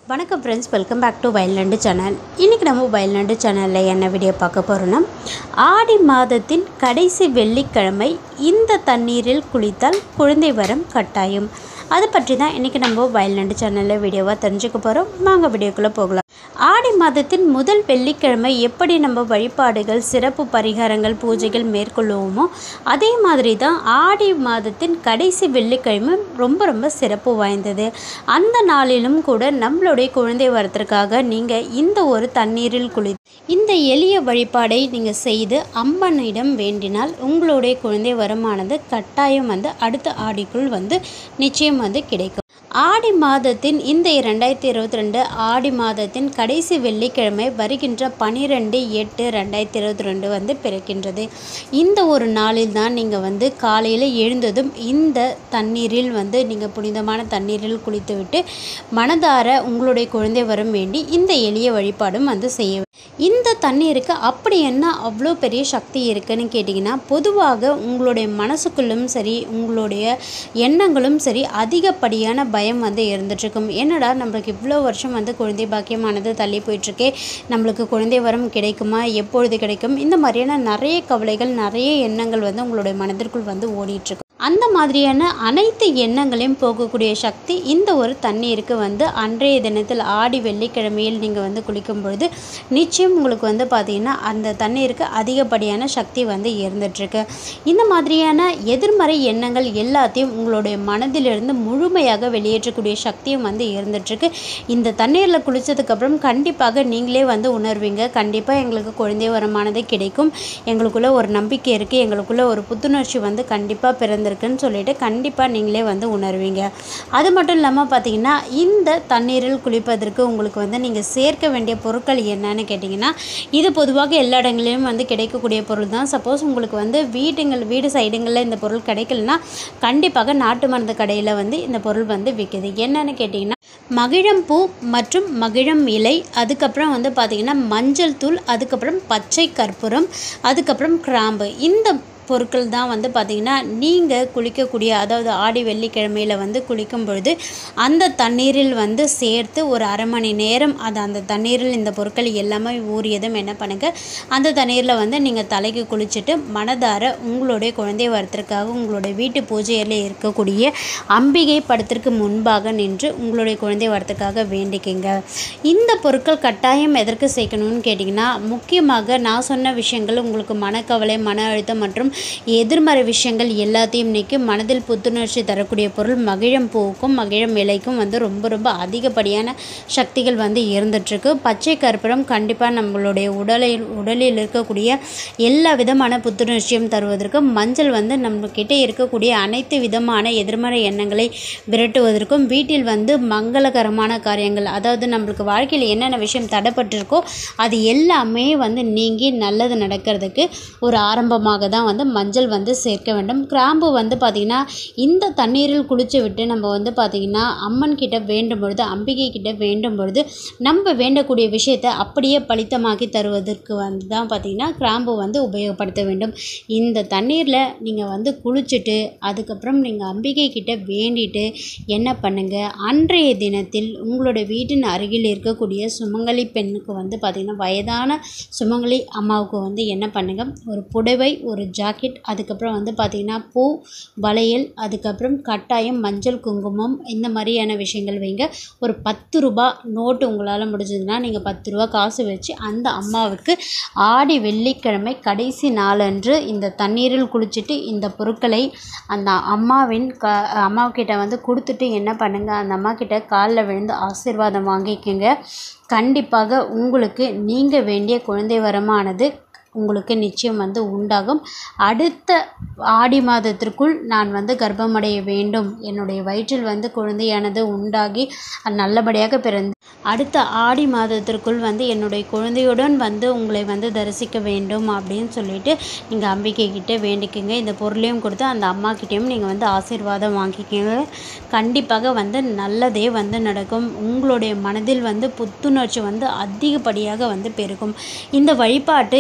வணக்கம் friends welcome back to Vayalnadu channel இன்றைக்கி நம்ம வயல்நாடு சேனலில் என்ன வீடியோ பார்க்க போகிறோன்னா ஆடி மாதத்தின் கடைசி வெள்ளிக்கிழமை இந்த தண்ணீரில் குளித்தால் குழந்தை வரம் கட்டாயம் அதை பற்றி தான் இன்றைக்கி நம்ம வயல்நாடு சேனலில் வீடியோவாக தெரிஞ்சுக்க போகிறோம் வாங்க வீடியோக்குள்ளே போகலாம் ஆடி மாதத்தின் முதல் வெள்ளிக்கிழமை எப்படி நம்ம வழிபாடுகள் சிறப்பு பரிகாரங்கள் பூஜைகள் மேற்கொள்வோமோ அதே மாதிரி தான் ஆடி மாதத்தின் கடைசி வெள்ளிக்கிழமை ரொம்ப ரொம்ப சிறப்பு வாய்ந்தது அந்த நாளிலும் கூட நம்மளுடைய குழந்தை வரத்திற்காக நீங்கள் இந்த ஒரு தண்ணீரில் குளி இந்த எளிய வழிபாடை நீங்கள் செய்து அம்மனிடம் வேண்டினால் உங்களுடைய குழந்தை வரமானது கட்டாயம் வந்து அடுத்த ஆடிக்குள் வந்து நிச்சயம் வந்து கிடைக்கும் ஆடி மாதத்தின் இந்த ரெண்டாயிரத்தி இருபத்தி ரெண்டு ஆடி மாதத்தின் கடைசி வெள்ளிக்கிழமை வருகின்ற பனிரெண்டு எட்டு ரெண்டாயிரத்தி இருபத்தி ரெண்டு வந்து பிறக்கின்றது இந்த ஒரு நாளில் தான் நீங்கள் வந்து காலையில் எழுந்ததும் இந்த தண்ணீரில் வந்து நீங்கள் புனிதமான தண்ணீரில் குளித்துவிட்டு மனதார உங்களுடைய குழந்தை வரும் வேண்டி இந்த எளிய வழிபாடும் வந்து செய்ய இந்த தண்ணீருக்கு அப்படி என்ன அவ்வளோ பெரிய சக்தி இருக்குன்னு கேட்டிங்கன்னா பொதுவாக உங்களுடைய மனசுக்குள்ளும் சரி உங்களுடைய எண்ணங்களும் சரி அதிகப்படியான பயம் வந்து இருந்துட்டுருக்கும் என்னடா நம்மளுக்கு இவ்வளோ வருஷம் வந்து குழந்தை பாக்கியமானது தள்ளி போயிட்டுருக்கே நம்மளுக்கு குழந்தை வரம் கிடைக்குமா எப்பொழுது கிடைக்கும் இந்த மாதிரியான நிறைய கவலைகள் நிறைய எண்ணங்கள் வந்து உங்களுடைய மனதிற்குள் வந்து ஓடிட்டுருக்கு அந்த மாதிரியான அனைத்து எண்ணங்களையும் போகக்கூடிய சக்தி இந்த ஒரு தண்ணீருக்கு வந்து அன்றைய தினத்தில் ஆடி வெள்ளிக்கிழமையில் நீங்கள் வந்து குளிக்கும் பொழுது நிச்சயம் உங்களுக்கு வந்து பார்த்திங்கன்னா அந்த தண்ணீருக்கு அதிகப்படியான சக்தி வந்து இருந்துகிட்ருக்கு இந்த மாதிரியான எதிர்மறை எண்ணங்கள் எல்லாத்தையும் உங்களுடைய மனதிலிருந்து முழுமையாக வெளியேற்றக்கூடிய சக்தியும் வந்து இருந்துகிட்ருக்கு இந்த தண்ணீரில் குளித்ததுக்கப்புறம் கண்டிப்பாக நீங்களே வந்து உணர்வீங்க கண்டிப்பாக எங்களுக்கு குழந்தை வரமானது கிடைக்கும் எங்களுக்குள்ள ஒரு நம்பிக்கை இருக்குது எங்களுக்குள்ள ஒரு புத்துணர்ச்சி வந்து கண்டிப்பாக பிறந்திருக்குன்னு சொல்லிட்டு கண்டிப்பாக நீங்களே வந்து உணர்வீங்க அது மட்டும் இல்லாமல் பார்த்தீங்கன்னா இந்த தண்ணீரில் குளிப்பதற்கு உங்களுக்கு வந்து நீங்கள் சேர்க்க வேண்டிய பொருட்கள் என்னன்னு கேட்டிங்கன்னா இது பொதுவாக எல்லா இடங்களிலும் வந்து கிடைக்கக்கூடிய பொருள் தான் சப்போஸ் உங்களுக்கு வந்து வீடுங்கள் வீடு சைடுங்களில் இந்த பொருள் கிடைக்கலனா கண்டிப்பாக நாட்டு மருந்து கடையில் வந்து இந்த பொருள் வந்து விற்குது என்னன்னு கேட்டிங்கன்னா மகிழம் பூ மற்றும் மகிழம் இலை அதுக்கப்புறம் வந்து பார்த்திங்கன்னா மஞ்சள் தூள் அதுக்கப்புறம் பச்சை கற்பூரம் அதுக்கப்புறம் கிராம்பு இந்த பொருட்கள் தான் வந்து பார்த்திங்கன்னா நீங்கள் குளிக்கக்கூடிய அதாவது ஆடி வெள்ளிக்கிழமையில் வந்து குளிக்கும் பொழுது அந்த தண்ணீரில் வந்து சேர்த்து ஒரு அரை மணி நேரம் அது அந்த தண்ணீரில் இந்த பொருட்கள் எல்லாமே ஊறியதும் என்ன பண்ணுங்கள் அந்த தண்ணீரில் வந்து நீங்கள் தலைக்கு குளிச்சுட்டு மனதார உங்களுடைய குழந்தை வரத்திற்காக உங்களுடைய வீட்டு பூஜையில் இருக்கக்கூடிய அம்பிகை படத்திற்கு முன்பாக நின்று உங்களுடைய குழந்தை வரத்துக்காக வேண்டிக்கிங்க இந்த பொருட்கள் கட்டாயம் எதற்கு சேர்க்கணும்னு கேட்டிங்கன்னா முக்கியமாக நான் சொன்ன விஷயங்கள் உங்களுக்கு மனக்கவலை மன அழுத்தம் மற்றும் எதிர்மறை விஷயங்கள் எல்லாத்தையும் நீக்கி மனதில் புத்துணர்ச்சி தரக்கூடிய பொருள் மகிழம் பூவுக்கும் மகிழம் இலைக்கும் வந்து ரொம்ப ரொம்ப அதிகப்படியான சக்திகள் வந்து இருந்துகிட்ருக்கு பச்சை கற்பூரம் கண்டிப்பாக நம்மளுடைய உடலில் உடலில் இருக்கக்கூடிய எல்லா விதமான புத்துணர்ச்சியும் தருவதற்கு மஞ்சள் வந்து நம்மக்கிட்ட இருக்கக்கூடிய அனைத்து விதமான எதிர்மறை எண்ணங்களை விரட்டுவதற்கும் வீட்டில் வந்து மங்களகரமான காரியங்கள் அதாவது நம்மளுக்கு வாழ்க்கையில் என்னென்ன விஷயம் தடைப்பட்டிருக்கோ அது எல்லாமே வந்து நீங்கி நல்லது நடக்கிறதுக்கு ஒரு ஆரம்பமாக தான் வந்து மஞ்சள் வந்து சேர்க்க வேண்டும் கிராம்பு வந்து பார்த்திங்கன்னா இந்த தண்ணீரில் குளித்து விட்டு நம்ம வந்து பார்த்திங்கன்னா அம்மன் கிட்ட வேண்டும் பொழுது அம்பிகை கிட்ட வேண்டும் பொழுது நம்ம வேண்டக்கூடிய விஷயத்தை அப்படியே பலித்தமாக்கி தருவதற்கு வந்து தான் பார்த்திங்கன்னா கிராம்பு வந்து உபயோகப்படுத்த வேண்டும் இந்த தண்ணீரில் நீங்கள் வந்து குளிச்சுட்டு அதுக்கப்புறம் நீங்கள் அம்பிகை கிட்ட வேண்டிட்டு என்ன பண்ணுங்கள் அன்றைய தினத்தில் உங்களோட வீட்டின் அருகில் இருக்கக்கூடிய சுமங்கலி பெண்ணுக்கு வந்து பார்த்திங்கன்னா வயதான சுமங்கலி அம்மாவுக்கு வந்து என்ன பண்ணுங்கள் ஒரு புடவை ஒரு ஜாக்கெட் அதுக்கப்புறம் வந்து பார்த்திங்கன்னா பூ வளையல் அதுக்கப்புறம் கட்டாயம் மஞ்சள் குங்குமம் இந்த மாதிரியான விஷயங்கள் வைங்க ஒரு பத்து ரூபா நோட்டு உங்களால் முடிஞ்சதுன்னா நீங்கள் பத்து ரூபா காசு வச்சு அந்த அம்மாவுக்கு ஆடி வெள்ளிக்கிழமை கடைசி நாளன்று இந்த தண்ணீரில் குளிச்சுட்டு இந்த பொருட்களை அந்த அம்மாவின் க அம்மாக்கிட்ட வந்து கொடுத்துட்டு என்ன பண்ணுங்கள் அந்த அம்மா கிட்ட காலில் விழுந்து ஆசீர்வாதம் வாங்கிக்கோங்க கண்டிப்பாக உங்களுக்கு நீங்கள் வேண்டிய குழந்தை வரமானது உங்களுக்கு நிச்சயம் வந்து உண்டாகும் அடுத்த ஆடி மாதத்திற்குள் நான் வந்து கர்ப்பமடைய வேண்டும் என்னுடைய வயிற்றில் வந்து குழந்தையானது உண்டாகி அது நல்லபடியாக பிறந்து அடுத்த ஆடி மாதத்திற்குள் வந்து என்னுடைய குழந்தையுடன் வந்து உங்களை வந்து தரிசிக்க வேண்டும் அப்படின்னு சொல்லிட்டு நீங்கள் அம்பிகை கிட்ட வேண்டிக்கங்க இந்த பொருளையும் கொடுத்து அந்த அம்மா கிட்டேயும் நீங்கள் வந்து ஆசீர்வாதம் வாங்கிக்கோங்க கண்டிப்பாக வந்து நல்லதே வந்து நடக்கும் உங்களுடைய மனதில் வந்து புத்துணர்ச்சி வந்து அதிகப்படியாக வந்து பெருகும் இந்த வழிபாட்டு இந்த தன்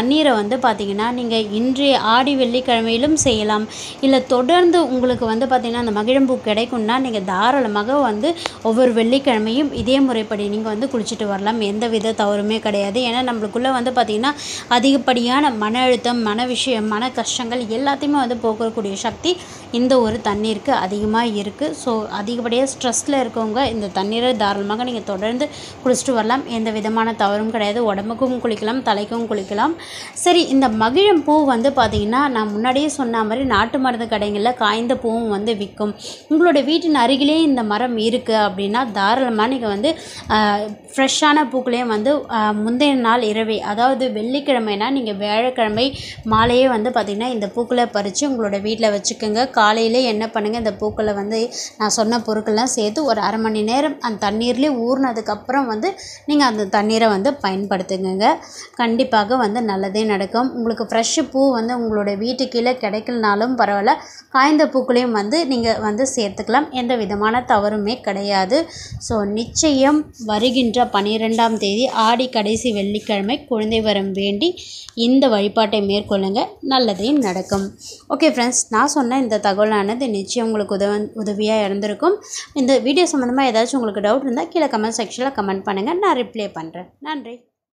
தண்ணீரை வந்து பார்த்திங்கன்னா நீங்கள் இன்றைய ஆடி வெள்ளிக்கிழமையிலும் செய்யலாம் இல்லை தொடர்ந்து உங்களுக்கு வந்து பார்த்திங்கன்னா அந்த மகிழம்பூ கிடைக்கும்னா நீங்கள் தாராளமாக வந்து ஒவ்வொரு வெள்ளிக்கிழமையும் இதே முறைப்படி நீங்கள் வந்து குளிச்சுட்டு வரலாம் எந்த வித தவறுமே கிடையாது ஏன்னா நம்மளுக்குள்ளே வந்து பார்த்திங்கன்னா அதிகப்படியான மன அழுத்தம் மன விஷயம் மன கஷ்டங்கள் எல்லாத்தையுமே வந்து போக்கக்கூடிய சக்தி இந்த ஒரு தண்ணீருக்கு அதிகமாக இருக்குது ஸோ அதிகப்படியாக ஸ்ட்ரெஸ்ஸில் இருக்கவங்க இந்த தண்ணீரை தாராளமாக நீங்கள் தொடர்ந்து குளிச்சுட்டு வரலாம் எந்த விதமான தவறும் கிடையாது உடம்புக்கும் குளிக்கலாம் தலைக்கும் குளிக்கலாம் சரி இந்த மகிழம் பூ வந்து பார்த்திங்கன்னா நான் முன்னாடியே சொன்ன மாதிரி நாட்டு மருந்து கடைகளில் காய்ந்த பூவும் வந்து விற்கும் உங்களோட வீட்டின் அருகிலே இந்த மரம் இருக்குது அப்படின்னா தாராளமாக நீங்கள் வந்து ஃப்ரெஷ்ஷான பூக்களையும் வந்து ஆஹ், முந்தைய நாள் இரவே அதாவது வெள்ளிக்கிழமைனா நீங்கள் வியாழக்கிழமை மாலையே வந்து பார்த்திங்கன்னா இந்த பூக்களை பறித்து உங்களோட வீட்டில் வச்சுக்கோங்க காலையிலே என்ன பண்ணுங்கள் இந்த பூக்களை வந்து நான் சொன்ன பொருட்கள்லாம் சேர்த்து ஒரு அரை மணி நேரம் அந்த தண்ணீர்லேயே ஊறினதுக்கப்புறம் வந்து நீங்கள் அந்த தண்ணீரை வந்து பயன்படுத்துங்க கண்டிப்பாக வந்து நல்லதே நடக்கும் உங்களுக்கு ஃப்ரெஷ்ஷு பூ வந்து உங்களோட வீட்டு கீழே கிடைக்கலனாலும் பரவாயில்ல காய்ந்த பூக்களையும் வந்து நீங்கள் வந்து சேர்த்துக்கலாம் எந்த விதமான தவறுமே கிடையாது ஸோ நிச்சயம் வருகின்ற பன்னிரெண்டாம் தேதி ஆடி கடைசி வெள்ளிக்கிழமை குழந்தை வரம் வேண்டி இந்த வழிபாட்டை மேற்கொள்ளுங்க நல்லதே நடக்கும் ஓகே ஃப்ரெண்ட்ஸ் நான் சொன்ன இந்த தகவலானது நிச்சயம் உங்களுக்கு உதவ உதவியாக இருந்திருக்கும் இந்த வீடியோ சம்மந்தமாக ஏதாச்சும் உங்களுக்கு டவுட் இருந்தால் கீழே கமெண்ட் செக்ஷனில் கமெண்ட் பண்ணுங்கள் நான் ரிப்ளை பண்ணுறேன் நன்றி